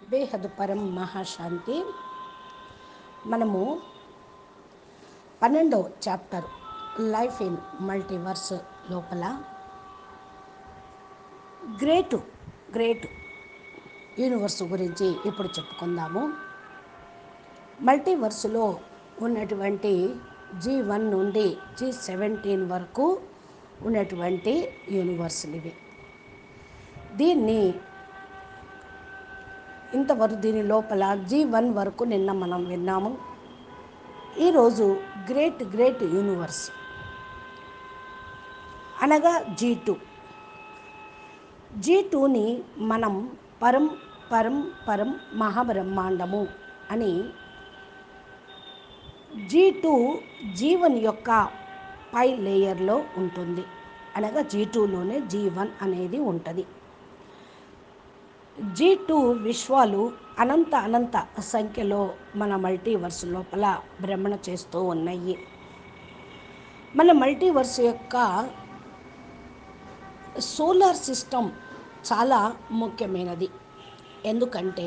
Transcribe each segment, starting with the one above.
బేహద్ పరం మహాశాంతి మనము పన్నెండవ చాప్టర్ లైఫ్ ఇన్ మల్టీవర్స్ లోపల గ్రేట్ గ్రేట్ యూనివర్స్ గురించి ఇప్పుడు చెప్పుకుందాము మల్టీవర్స్లో ఉన్నటువంటి జీ వన్ నుండి జీ సెవెంటీన్ వరకు ఉన్నటువంటి యూనివర్సులు ఇవి దీన్ని ఇంతవరకు దీని లోపల జీ వన్ వరకు నిన్న మనం విన్నాము ఈరోజు గ్రేట్ గ్రేట్ యూనివర్స్ అనగా జీ టూ జీ టూని మనం పరం పరం పరం మహాబ్రహ్మాండము అని జీ టూ జీవన్ యొక్క పై లేయర్లో ఉంటుంది అనగా జీ టూలోనే జీ వన్ అనేది ఉంటుంది జీ టూ విశ్వాలు అనంత అనంత సంఖ్యలో మన మల్టీవర్స్ లోపల భ్రమణ చేస్తూ ఉన్నాయి మన మల్టీవర్స్ యొక్క సోలార్ సిస్టమ్ చాలా ముఖ్యమైనది ఎందుకంటే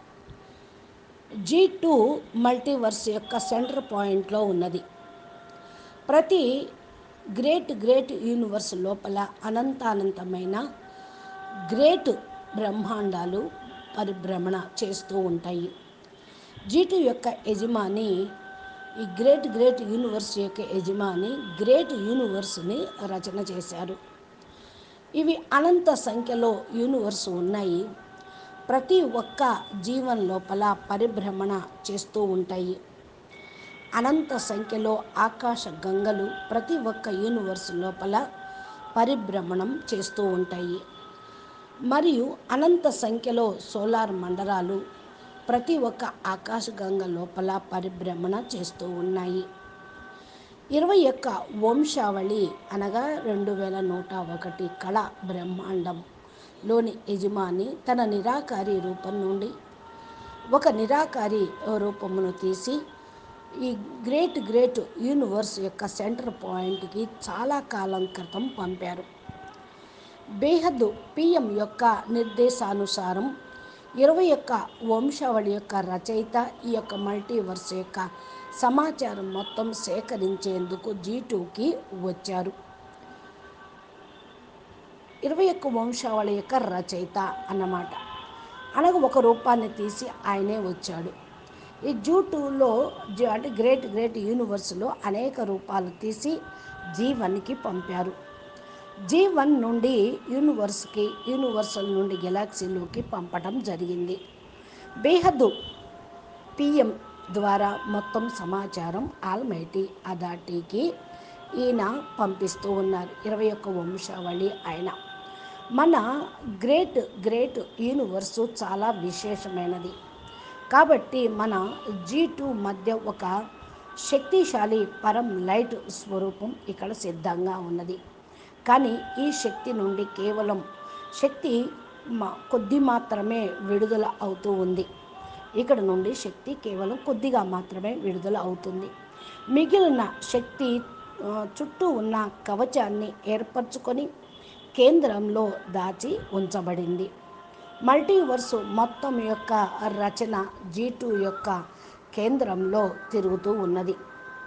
జీ టూ మల్టీవర్స్ యొక్క సెంటర్ పాయింట్లో ఉన్నది ప్రతి గ్రేట్ గ్రేట్ యూనివర్స్ లోపల అనంతానంతమైన గ్రేట్ బ్రహ్మాండాలు పరిభ్రమణ చేస్తూ ఉంటాయి జీటు యొక్క యజమాని ఈ గ్రేట్ గ్రేట్ యూనివర్స్ యొక్క యజమాని గ్రేట్ యూనివర్స్ని రచన చేశారు ఇవి అనంత సంఖ్యలో యూనివర్స్ ఉన్నాయి ప్రతి ఒక్క జీవన్ లోపల పరిభ్రమణ చేస్తూ ఉంటాయి అనంత సంఖ్యలో ఆకాశ గంగలు ప్రతి ఒక్క యూనివర్స్ లోపల పరిభ్రమణం చేస్తూ ఉంటాయి మరియు అనంత సంఖ్యలో సోలార్ మండలాలు ప్రతి ఒక్క ఆకాశగంగ లోపల పరిభ్రమణ చేస్తూ ఉన్నాయి ఇరవై యొక్క వంశావళి అనగా రెండు వేల నూట ఒకటి కళ బ్రహ్మాండంలోని యజమాని తన నిరాకారి రూపం నుండి ఒక నిరాకారి రూపమును తీసి ఈ గ్రేట్ గ్రేట్ యూనివర్స్ యొక్క సెంటర్ పాయింట్కి చాలా కాలం క్రితం పంపారు బేహద్దు పిఎం యొక్క నిర్దేశానుసారం ఇరవై యొక్క వంశావళి యొక్క రచయిత ఈ యొక్క మల్టీవర్స్ యొక్క సమాచారం మొత్తం సేకరించేందుకు జీ టూకి వచ్చారు ఇరవై యొక్క వంశావళి యొక్క రచయిత అన్నమాట అనగా ఒక రూపాన్ని తీసి ఆయనే వచ్చాడు ఈ జూ టూలో అంటే గ్రేట్ గ్రేట్ యూనివర్స్లో అనేక రూపాలు తీసి జీ వన్కి పంపారు జీ వన్ నుండి యూనివర్స్కి యూనివర్సల్ నుండి గెలాక్సీలోకి పంపడం జరిగింది బేహద్దు పిఎం ద్వారా మొత్తం సమాచారం ఆల్మైటీ అథారిటీకి ఈయన పంపిస్తూ ఉన్నారు ఇరవై ఒక్క వంశావళి ఆయన మన గ్రేట్ గ్రేట్ యూనివర్సు చాలా విశేషమైనది కాబట్టి మన జీ టూ మధ్య ఒక శక్తిశాలి పరం లైట్ స్వరూపం ఇక్కడ సిద్ధంగా ఉన్నది కానీ ఈ శక్తి నుండి కేవలం శక్తి కొద్ది మాత్రమే విడుదల అవుతూ ఉంది ఇక్కడ నుండి శక్తి కేవలం కొద్దిగా మాత్రమే విడుదల అవుతుంది మిగిలిన శక్తి చుట్టూ ఉన్న కవచాన్ని ఏర్పరచుకొని కేంద్రంలో దాచి ఉంచబడింది మల్టీవర్సు మొత్తం యొక్క రచన జీ టూ యొక్క కేంద్రంలో తిరుగుతూ ఉన్నది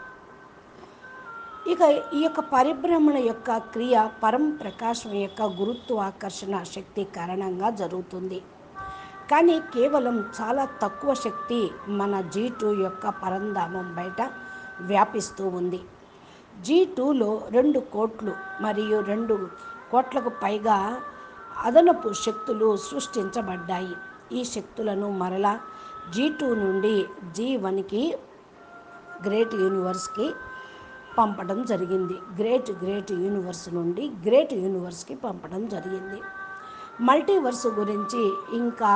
ఇక ఈ యొక్క పరిభ్రమణ యొక్క క్రియ పరం ప్రకాశం యొక్క గురుత్వాకర్షణ శక్తి కారణంగా జరుగుతుంది కానీ కేవలం చాలా తక్కువ శక్తి మన జీ టూ యొక్క పరంధామం బయట వ్యాపిస్తూ ఉంది జీ టూలో రెండు కోట్లు మరియు రెండు కోట్లకు పైగా అదనపు శక్తులు సృష్టించబడ్డాయి ఈ శక్తులను మరలా జీ టూ నుండి జీ వన్కి గ్రేట్ యూనివర్స్కి పంపడం జరిగింది గ్రేట్ గ్రేట్ యూనివర్స్ నుండి గ్రేట్ యూనివర్స్కి పంపడం జరిగింది మల్టీవర్స్ గురించి ఇంకా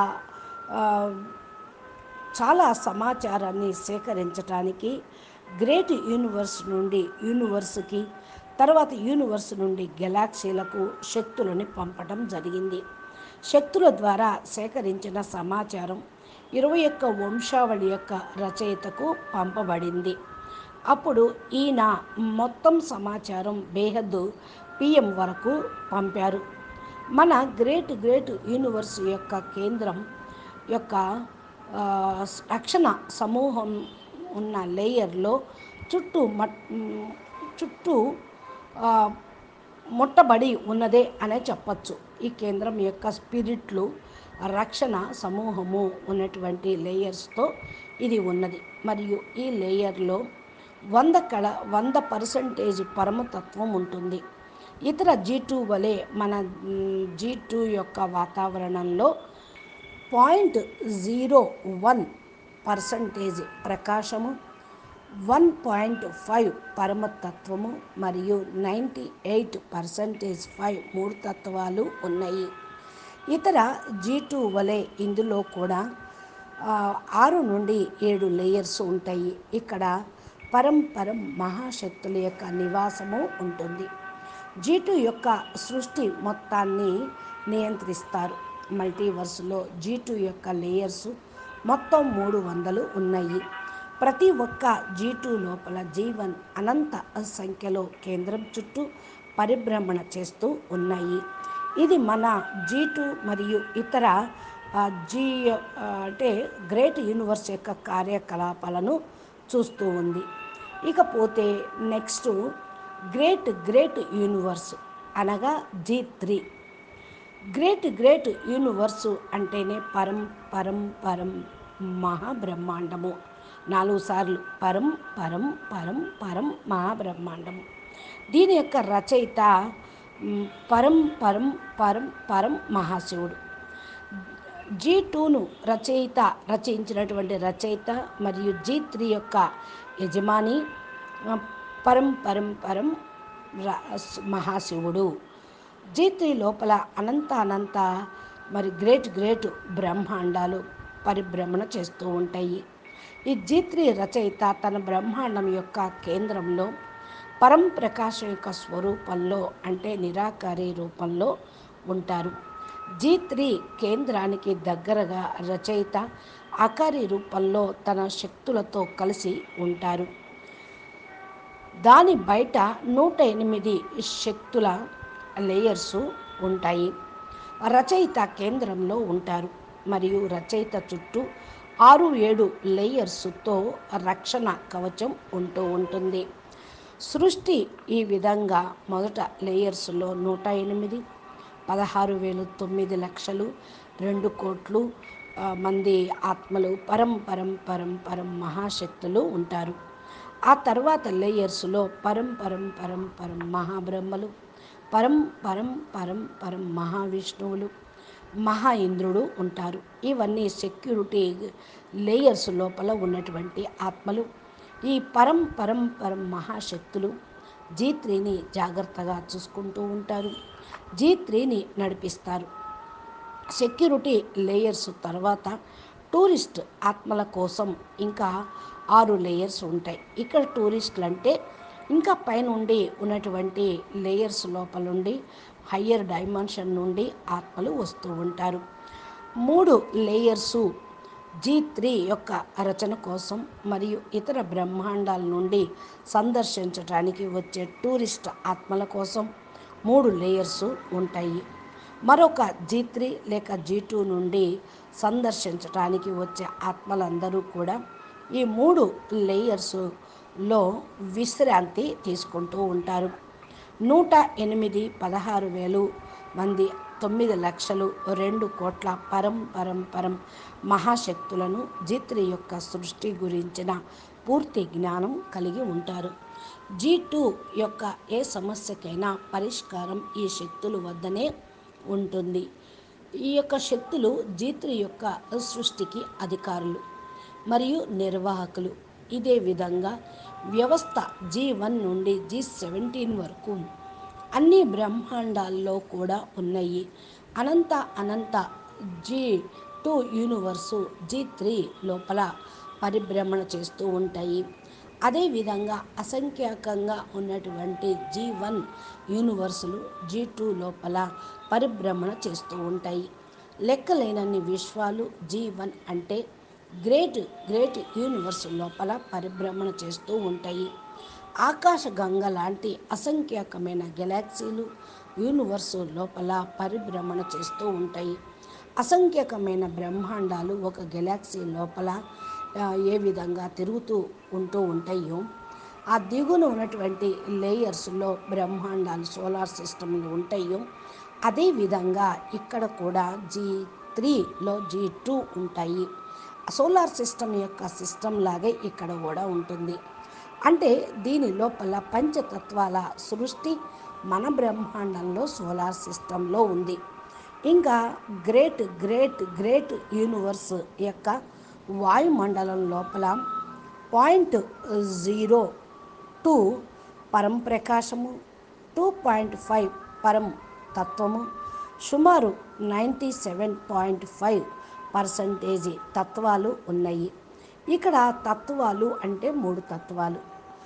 చాలా సమాచారాన్ని సేకరించడానికి గ్రేట్ యూనివర్స్ నుండి యూనివర్స్కి తర్వాత యూనివర్స్ నుండి గెలాక్సీలకు శక్తులని పంపడం జరిగింది శక్తుల ద్వారా సేకరించిన సమాచారం ఇరవై ఒక్క వంశావళి యొక్క రచయితకు పంపబడింది అప్పుడు ఈయన మొత్తం సమాచారం బేహద్దు పిఎం వరకు పంపారు మన గ్రేట్ గ్రేట్ యూనివర్స్ యొక్క కేంద్రం యొక్క ఆ, రక్షణ సమూహం ఉన్న లేయర్లో చుట్టూ మట్ మ్, చుట్టూ ఆ, ముట్టబడి ఉన్నదే అనే చెప్పచ్చు ఈ కేంద్రం యొక్క స్పిరిట్లు రక్షణ సమూహము ఉన్నటువంటి లేయర్స్తో ఇది ఉన్నది మరియు ఈ లేయర్లో వంద కళ వంద పర్సంటేజ్ పరమతత్వం ఉంటుంది ఇతర జీ టూ వలె మన జీ టూ యొక్క వాతావరణంలో పాయింట్ జీరో వన్ పర్సంటేజ్ ప్రకాశము వన్ పాయింట్ ఫైవ్ పరమతత్వము మరియు నైంటీ ఎయిట్ పర్సంటేజ్ ఫైవ్ మూడు తత్వాలు ఉన్నాయి ఇతర జీ టూ వలె ఇందులో కూడా ఆ, ఆరు నుండి ఏడు లేయర్స్ ఉంటాయి ఇక్కడ పరం పరం మహాశక్తుల యొక్క నివాసము ఉంటుంది జీ టూ యొక్క సృష్టి మొత్తాన్ని నియంత్రిస్తారు మల్టీవర్స్లో జీ టూ యొక్క లేయర్స్ మొత్తం మూడు వందలు ఉన్నాయి ప్రతి ఒక్క జీ టూ లోపల జీవన్ అనంత సంఖ్యలో కేంద్రం చుట్టూ పరిభ్రమణ చేస్తూ ఉన్నాయి ఇది మన జీ టూ మరియు ఇతర ఆ, జీ ఆ, అంటే గ్రేట్ యూనివర్స్ యొక్క కార్యకలాపాలను చూస్తూ ఉంది ఇకపోతే నెక్స్ట్ గ్రేట్ గ్రేట్ యూనివర్స్ అనగా G three great great universe అంటేనే పరం పరం పరం మహాబ్రహ్మాండము నాలుగు సార్లు పరం పరం పరం పరం మహాబ్రహ్మాండము దీని యొక్క రచయిత మ్, పరం పరం పరం పరం మహాశివుడు జీ టూను రచయిత రచయించినటువంటి రచయిత మరియు జీ త్రీ యొక్క యజమాని ఆ, పరం పరం పరం ర- మహాశివుడు జీ త్రీ లోపల అనంత అనంత మరి గ్రేట్ గ్రేట్ బ్రహ్మాండాలు పరిభ్రమణ చేస్తూ ఉంటాయి ఈ జీ త్రీ రచయిత తన బ్రహ్మాండం యొక్క కేంద్రంలో పరం ప్రకాశం యొక్క స్వరూపంలో అంటే నిరాకారి రూపంలో ఉంటారు జీ త్రీ కేంద్రానికి దగ్గరగా రచయిత ఆకారి రూపంలో తన శక్తులతో కలిసి ఉంటారు దాని బయట నూట ఎనిమిది శక్తుల లేయర్స్ ఉంటాయి రచయిత కేంద్రంలో ఉంటారు మరియు రచయిత చుట్టూ ఆరు ఏడు లేయర్స్తో రక్షణ కవచం ఉంటూ ఉంటుంది సృష్టి ఈ విధంగా మొదట లేయర్స్లో నూట ఎనిమిది పదహారు వేలు తొమ్మిది లక్షలు రెండు కోట్లు ఆ, మంది ఆత్మలు పరం పరం పరం పరం మహాశక్తులు ఉంటారు ఆ తర్వాత లేయర్స్లో పరం పరం పరం పరం మహాబ్రహ్మలు పరం పరం పరం పరం మహావిష్ణువులు మహా ఇంద్రుడు ఉంటారు ఇవన్నీ సెక్యూరిటీ లేయర్స్ లోపల ఉన్నటువంటి ఆత్మలు ఈ పరం పరం పరం మహాశక్తులు జీ త్రీని జాగ్రత్తగా చూసుకుంటూ ఉంటారు జీ త్రీని నడిపిస్తారు సెక్యూరిటీ లేయర్స్ తర్వాత టూరిస్ట్ ఆత్మల కోసం ఇంకా ఆరు లేయర్స్ ఉంటాయి ఇక్కడ టూరిస్టులు అంటే ఇంకా పైనుండి ఉన్నటువంటి లేయర్స్ లోపల నుండి హయ్యర్ డైమెన్షన్ నుండి ఆత్మలు వస్తూ ఉంటారు మూడు లేయర్సు జీ త్రీ యొక్క రచన కోసం మరియు ఇతర బ్రహ్మాండాల నుండి సందర్శించడానికి వచ్చే టూరిస్ట్ ఆత్మల కోసం మూడు లేయర్స్ ఉంటాయి మరొక జీ త్రీ లేక జీ టూ నుండి సందర్శించడానికి వచ్చే ఆత్మలందరూ కూడా ఈ మూడు లేయర్స్లో విశ్రాంతి తీసుకుంటూ ఉంటారు నూట ఎనిమిది పదహారు వేలు మంది తొమ్మిది లక్షలు రెండు కోట్ల పరం పరం పరం మహాశక్తులను జిత్రి యొక్క సృష్టి గురించిన పూర్తి జ్ఞానం కలిగి ఉంటారు జీ టూ యొక్క ఏ సమస్యకైనా పరిష్కారం ఈ శక్తుల వద్దనే ఉంటుంది ఈ యొక్క శక్తులు జీత్రి యొక్క సృష్టికి అధికారులు మరియు నిర్వాహకులు ఇదే విధంగా వ్యవస్థ జీ వన్ నుండి జీ సెవెంటీన్ వరకు అన్ని బ్రహ్మాండాల్లో కూడా ఉన్నాయి అనంత అనంత G two universe G three లోపల పరిభ్రమణ చేస్తూ ఉంటాయి అదేవిధంగా అసంఖ్యాకంగా ఉన్నటువంటి జీ వన్ యూనివర్సులు జీ టూ లోపల పరిభ్రమణ చేస్తూ ఉంటాయి లెక్కలేనన్ని విశ్వాలు జీ వన్ అంటే గ్రేట్ గ్రేట్ యూనివర్స్ లోపల పరిభ్రమణ చేస్తూ ఉంటాయి ఆకాశ గంగ లాంటి అసంఖ్యాకమైన గెలాక్సీలు యూనివర్సు లోపల పరిభ్రమణ చేస్తూ ఉంటాయి అసంఖ్యాకమైన బ్రహ్మాండాలు ఒక గెలాక్సీ లోపల ఆ, ఏ విధంగా తిరుగుతూ ఉంటూ ఉంటాయో ఆ దిగున ఉన్నటువంటి లేయర్స్లో బ్రహ్మాండాలు సోలార్ సిస్టమ్లు ఉంటాయో అదేవిధంగా ఇక్కడ కూడా జీ త్రీలో జీ టూ ఉంటాయి సోలార్ సిస్టమ్ యొక్క సిస్టమ్ లాగే ఇక్కడ కూడా ఉంటుంది అంటే దీని లోపల పంచతత్వాల సృష్టి మన బ్రహ్మాండంలో సోలార్ సిస్టంలో ఉంది ఇంకా గ్రేట్ గ్రేట్ గ్రేట్ యూనివర్స్ యొక్క వాయుమండలం లోపల పాయింట్ జీరో టూ పరం ప్రకాశము టూ పాయింట్ ఫైవ్ పరం తత్వము సుమారు ninety seven point five percentage తత్వాలు ఉన్నాయి ఇక్కడ తత్వాలు అంటే మూడు తత్వాలు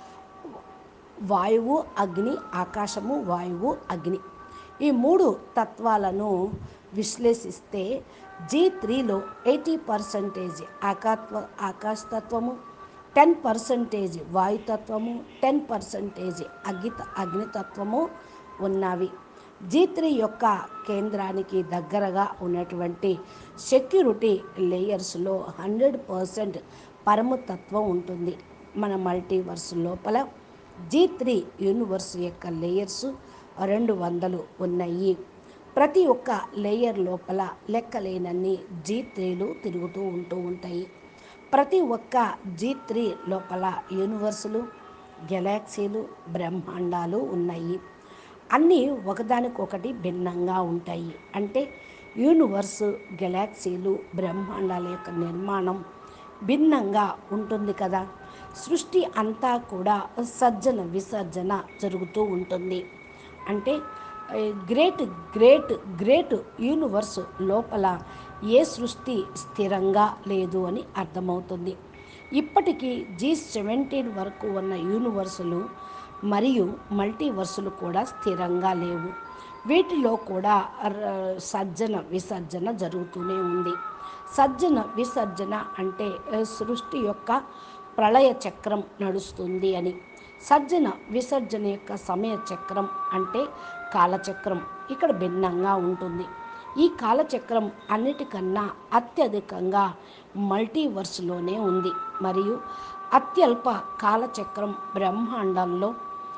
వాయువు అగ్ని ఆకాశము వాయువు అగ్ని ఈ మూడు తత్వాలను విశ్లేషిస్తే జీ త్రీలో ఎయిటీ పర్సంటేజ్ ఆకాత్వ ఆకాశతత్వము టెన్ పర్సంటేజ్ వాయుతత్వము టెన్ పర్సంటేజ్ అగ్ని అగ్నితత్వము ఉన్నవి జీ త్రీ యొక్క కేంద్రానికి దగ్గరగా ఉన్నటువంటి సెక్యూరిటీ లేయర్స్లో హండ్రెడ్ పర్సెంట్ పరమతత్వం ఉంటుంది మన మల్టీవర్స్ లోపల జీ త్రీ యూనివర్స్ యొక్క లేయర్స్ రెండు వందలు ఉన్నాయి ప్రతి ఒక్క లేయర్ లోపల లెక్కలేనన్ని జీ త్రీలు తిరుగుతూ ఉంటూ ఉంటాయి ప్రతి ఒక్క జీ త్రీ లోపల యూనివర్సులు గెలాక్సీలు బ్రహ్మాండాలు ఉన్నాయి అన్నీ ఒకదానికొకటి భిన్నంగా ఉంటాయి అంటే యూనివర్స్ గెలాక్సీలు బ్రహ్మాండాల యొక్క నిర్మాణం భిన్నంగా ఉంటుంది కదా సృష్టి అంతా కూడా సర్జన విసర్జన జరుగుతూ ఉంటుంది అంటే ఏ, గ్రేట్ గ్రేట్ గ్రేట్ యూనివర్స్ లోపల ఏ సృష్టి స్థిరంగా లేదు అని అర్థమవుతుంది ఇప్పటికీ జీ సెవెంటీన్ వరకు ఉన్న యూనివర్సులు మరియు మల్టీవర్సులు కూడా స్థిరంగా లేవు వీటిలో కూడా ర- సర్జన విసర్జన జరుగుతూనే ఉంది సర్జన విసర్జన అంటే ఆ, సృష్టి యొక్క ప్రళయ చక్రం నడుస్తుంది అని సర్జన విసర్జన యొక్క సమయ చక్రం అంటే కాలచక్రం ఇక్కడ భిన్నంగా ఉంటుంది ఈ కాలచక్రం అన్నిటికన్నా అత్యధికంగా మల్టీవర్స్లోనే ఉంది మరియు అత్యల్ప కాలచక్రం బ్రహ్మాండంలో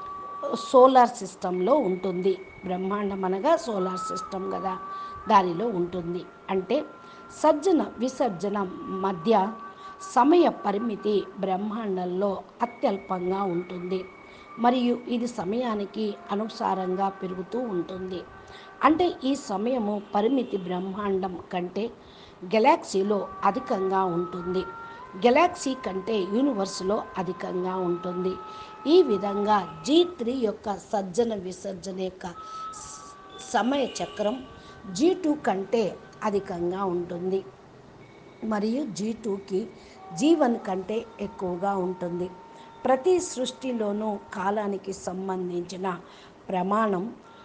సోలార్ సిస్టంలో ఉంటుంది బ్రహ్మాండం అనగా సోలార్ సిస్టమ్ కదా దానిలో ఉంటుంది అంటే సర్జన విసర్జన మధ్య సమయ పరిమితి బ్రహ్మాండంలో అత్యల్పంగా ఉంటుంది మరియు ఇది సమయానికి అనుసారంగా పెరుగుతూ ఉంటుంది అంటే ఈ సమయము పరిమితి బ్రహ్మాండం కంటే గెలాక్సీలో అధికంగా ఉంటుంది గెలాక్సీ కంటే యూనివర్స్లో అధికంగా ఉంటుంది ఈ విధంగా జీ త్రీ యొక్క సర్జన విసర్జన యొక్క స- సమయ చక్రం జీ టూ కంటే అధికంగా ఉంటుంది మరియు జీ టూకి జీ వన్ కంటే ఎక్కువగా ఉంటుంది ప్రతి సృష్టిలోనూ కాలానికి సంబంధించిన ప్రమాణం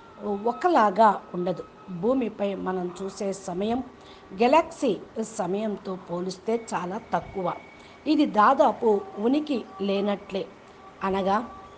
ఒకలాగా ఉండదు భూమిపై మనం చూసే సమయం గెలాక్సీ సమయంతో పోలిస్తే చాలా తక్కువ ఇది దాదాపు ఉనికి లేనట్లే అనగా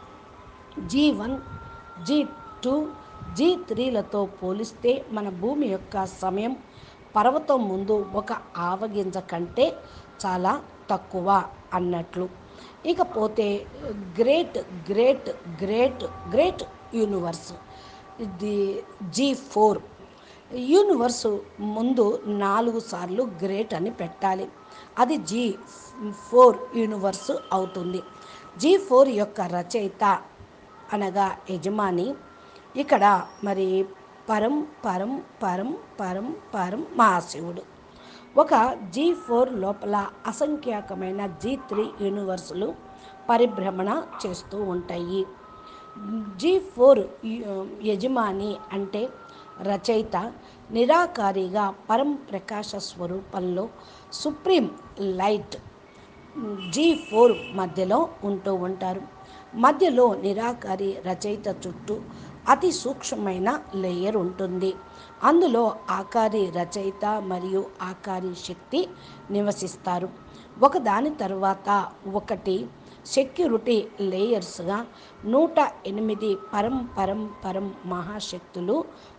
G one G two G త్రీలతో పోలిస్తే మన భూమి యొక్క సమయం పర్వతం ముందు ఒక ఆవగింజ కంటే చాలా తక్కువ అన్నట్లు ఇకపోతే great great great great universe ఇది జీ ఫోర్ యూనివర్స్ ముందు నాలుగు సార్లు గ్రేట్ అని పెట్టాలి అది జీ ఫోర్ యూనివర్స్ అవుతుంది జీ ఫోర్ యొక్క రచయిత అనగా యజమాని ఇక్కడ మరి పరం పరం పరం పరం పరం మహాశివుడు ఒక జీ ఫోర్ లోపల అసంఖ్యాకమైన జీ త్రీ యూనివర్సులు పరిభ్రమణ చేస్తూ ఉంటాయి జీ ఫోర్ యజమాని అంటే రచయిత నిరాకారిగా పరం ప్రకాశ స్వరూపంలో సుప్రీం లైట్ జీ ఫోర్ మధ్యలో ఉంటూ ఉంటారు మధ్యలో నిరాకారి రచయిత చుట్టూ అతి సూక్ష్మమైన లేయర్ ఉంటుంది అందులో ఆకారి రచయిత మరియు ఆకారి శక్తి నివసిస్తారు ఒకదాని తర్వాత ఒకటి సెక్యూరిటీ లేయర్స్గా నూట ఎనిమిది పరం పరం పరం మహాశక్తులు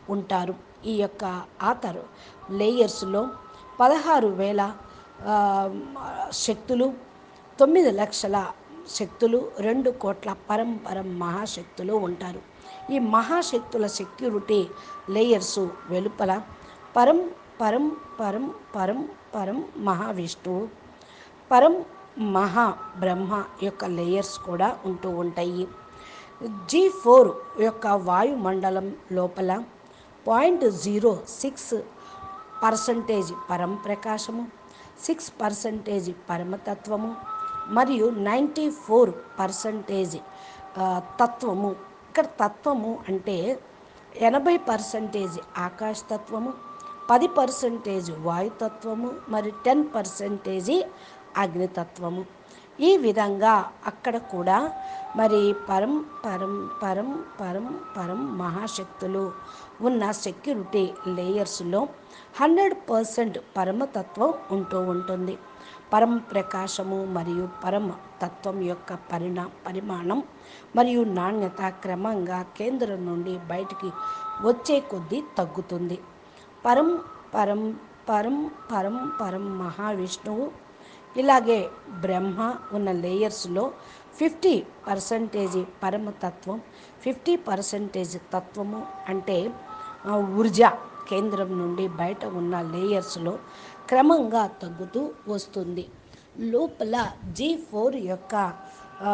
ఉంటారు ఈ యొక్క ఆథర్ లేయర్స్లో పదహారు వేల ఆ, శక్తులు తొమ్మిది లక్షల శక్తులు రెండు కోట్ల పరంపరం మహాశక్తులు ఉంటారు ఈ మహాశక్తుల సెక్యూరిటీ లేయర్సు వెలుపల పరం పరం పరం పరం పరం మహావిష్ణువు పరం మహా బ్రహ్మ యొక్క లేయర్స్ కూడా ఉంటూ ఉంటాయి జీ ఫోర్ యొక్క వాయుమండలం లోపల పాయింట్ జీరో సిక్స్ పర్సంటేజ్ పరం ప్రకాశము సిక్స్ పర్సంటేజ్ పరమతత్వము మరియు నైంటీ ఫోర్ పర్సంటేజ్ తత్వము ఇక్కడ తత్వము అంటే ఎనభై పర్సంటేజ్ ఆకాశతత్వము పది పర్సంటేజ్ వాయుతత్వము మరి టెన్ పర్సంటేజీ అగ్నితత్వము ఈ విధంగా అక్కడ కూడా మరి పరం పరం పరం పరం పరం మహాశక్తులు ఉన్న సెక్యూరిటీ లేయర్స్లో హండ్రెడ్ పర్సెంట్ పరమతత్వం ఉంటూ ఉంటుంది పరం ప్రకాశము మరియు పరమ తత్వం యొక్క పరిణా పరిమాణం మరియు నాణ్యత క్రమంగా కేంద్రం నుండి బయటికి వచ్చే కొద్దీ తగ్గుతుంది పరం పరం పరం పరం పరం మహావిష్ణువు ఇలాగే బ్రహ్మ ఉన్న లేయర్స్లో ఫిఫ్టీ పర్సంటేజ్ పరమతత్వం ఫిఫ్టీ పర్సంటేజ్ తత్వము అంటే ఆ, ఊర్జా కేంద్రం నుండి బయట ఉన్న లేయర్స్లో క్రమంగా తగ్గుతూ వస్తుంది లోపల జీ ఫోర్ యొక్క ఆ,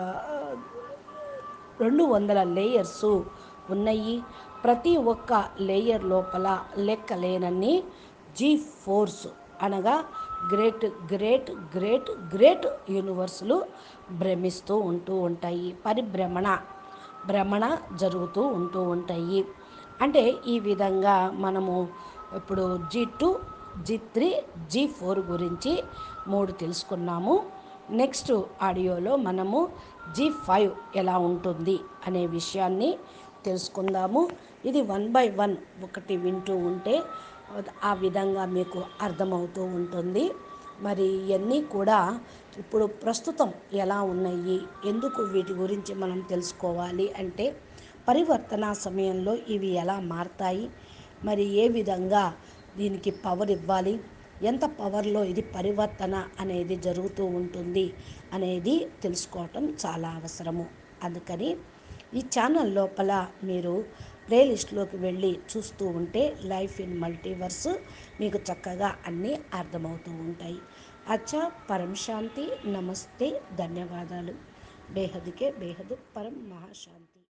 రెండు వందల లేయర్స్ ఉన్నాయి ప్రతి ఒక్క లేయర్ లోపల లెక్కలేనన్ని జీ ఫోర్స్ అనగా గ్రేట్ గ్రేట్ గ్రేట్ గ్రేట్ యూనివర్సులు భ్రమిస్తూ ఉంటూ ఉంటాయి పరిభ్రమణ భ్రమణ జరుగుతూ ఉంటూ ఉంటాయి అంటే ఈ విధంగా మనము ఇప్పుడు G two G three G four గురించి మూడు తెలుసుకున్నాము నెక్స్ట్ ఆడియోలో మనము జీ ఫైవ్ ఎలా ఉంటుంది అనే విషయాన్ని తెలుసుకుందాము ఇది వన్ బై వన్ ఒకటి వింటూ ఉంటే ఆ విధంగా మీకు అర్థమవుతూ ఉంటుంది మరి ఇవన్నీ కూడా ఇప్పుడు ప్రస్తుతం ఎలా ఉన్నాయి ఎందుకు వీటి గురించి మనం తెలుసుకోవాలి అంటే పరివర్తన సమయంలో ఇవి ఎలా మారతాయి మరి ఏ విధంగా దీనికి పవర్ ఇవ్వాలి ఎంత పవర్లో ఇది పరివర్తన అనేది జరుగుతూ ఉంటుంది అనేది తెలుసుకోవటం చాలా అవసరము అందుకని ఈ ఛానల్ లోపల మీరు ప్లేలిస్ట్లోకి వెళ్ళి చూస్తూ ఉంటే లైఫ్ ఇన్ మల్టీవర్స్ మీకు చక్కగా అన్నీ అర్థమవుతూ ఉంటాయి అచ్చా పరం శాంతి నమస్తే ధన్యవాదాలు బేహద్కే బేహద్ పరం మహాశాంతి